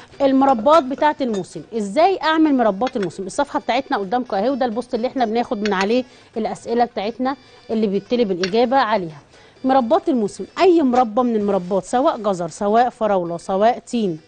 المربات بتاعه الموسم ازاي اعمل مربات الموسم الصفحه بتاعتنا قدامكم اهي وده البوست اللي احنا بناخد من عليه الاسئله بتاعتنا اللي بيطلب الاجابه عليها مربات الموسم اي مربى من المربات سواء جزر سواء فراوله سواء تين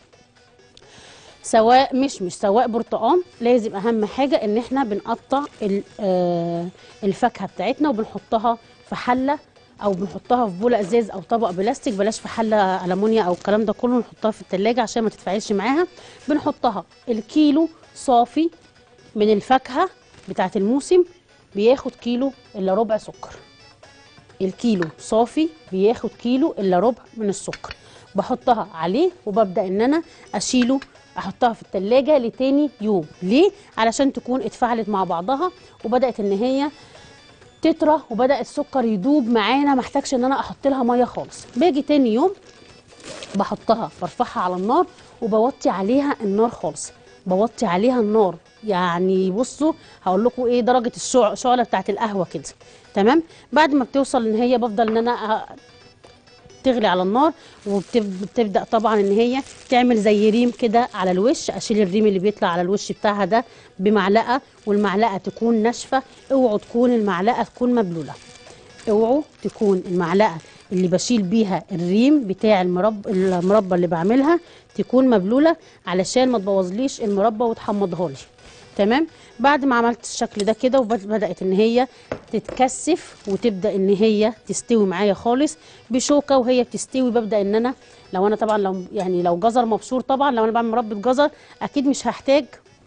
سواء مشمش سواء برتقان لازم اهم حاجه ان احنا بنقطع ال- آه، الفاكهه بتاعتنا وبنحطها في حله او بنحطها في بوله ازاز او طبق بلاستيك بلاش في حله المونيا او الكلام ده كله نحطها في التلاجة عشان ما تتفاعلش معاها بنحطها الكيلو صافي من الفاكهه بتاعت الموسم بياخد كيلو الا ربع سكر الكيلو صافي بياخد كيلو الا ربع من السكر بحطها عليه وببدا ان انا اشيله احطها في التلاجة لتاني يوم ليه علشان تكون اتفاعلت مع بعضها وبدات ان هي تطرى وبدا السكر يدوب معانا محتاجش ان انا احط لها ميه خالص باجي تاني يوم بحطها برفعها على النار وبوطي عليها النار خالص بوطي عليها النار يعني بصوا هقول لكم ايه درجه الشع- الشعله بتاعت القهوه كده تمام بعد ما بتوصل ان هي بفضل ان انا أ- تغلي على النار وبتبدا طبعا ان هي تعمل زي ريم كده على الوش اشيل الريم اللي بيطلع على الوش بتاعها ده بمعلقه والمعلقه تكون ناشفه اوعوا تكون المعلقه تكون مبلوله اوعوا تكون المعلقه اللي بشيل بيها الريم بتاع المربى المربى اللي بعملها تكون مبلوله علشان ما تبوظليش المربى وتحمضها لي تمام بعد ما عملت الشكل ده كده وبدات ان هي تتكثف وتبدا ان هي تستوي معايا خالص بشوكه وهي بتستوي ببدا ان انا لو انا طبعا لو يعني لو جزر مبشور طبعا لو انا بعمل مربى جزر اكيد مش هحتاج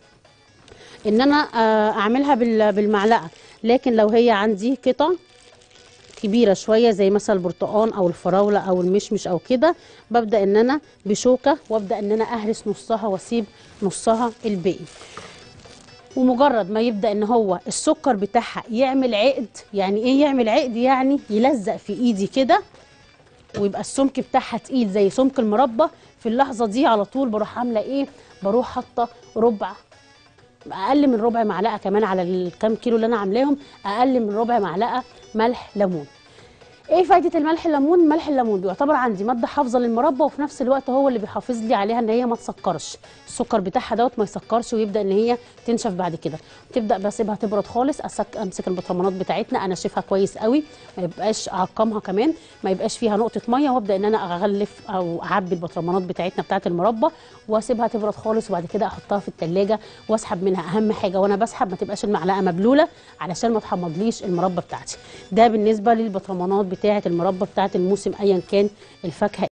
ان انا آه، اعملها بال- بالمعلقه لكن لو هي عندي قطع كبيره شويه زي مثلا البرتقان او الفراوله او المشمش او كده ببدا ان انا بشوكه وابدا ان انا اهرس نصها واسيب نصها الباقي ومجرد ما يبدا ان هو السكر بتاعها يعمل عقد يعني ايه يعمل عقد يعني يلزق في ايدي كده ويبقى السمك بتاعها تقيل زي سمك المربى في اللحظه دي على طول بروح عامله ايه بروح حاطه ربع اقل من ربع معلقه كمان على الكام كيلو اللي انا عاملاهم اقل من ربع معلقه ملح ليمون ايه فايده الملح الليمون ملح الليمون بيعتبر عندي ماده حافظه للمربى وفي نفس الوقت هو اللي بيحافظ لي عليها ان هي ما تسكرش السكر بتاعها دوت ما يسكرش ويبدا ان هي تنشف بعد كده تبدا بسيبها تبرد خالص أسك امسك البطرمانات بتاعتنا انشفها كويس قوي ما يبقاش اعقمها كمان ما يبقاش فيها نقطه ميه وابدا ان انا اغلف او اعبي البطرمانات بتاعتنا بتاعت المربى واسيبها تبرد خالص وبعد كده احطها في التلاجة واسحب منها اهم حاجه وانا بسحب ما تبقاش المعلقه مبلوله علشان ما تحمضليش المربى بتاعتي ده بالنسبه للبطرمانات بتاعه المربى بتاعه الموسم ايا كان الفاكهه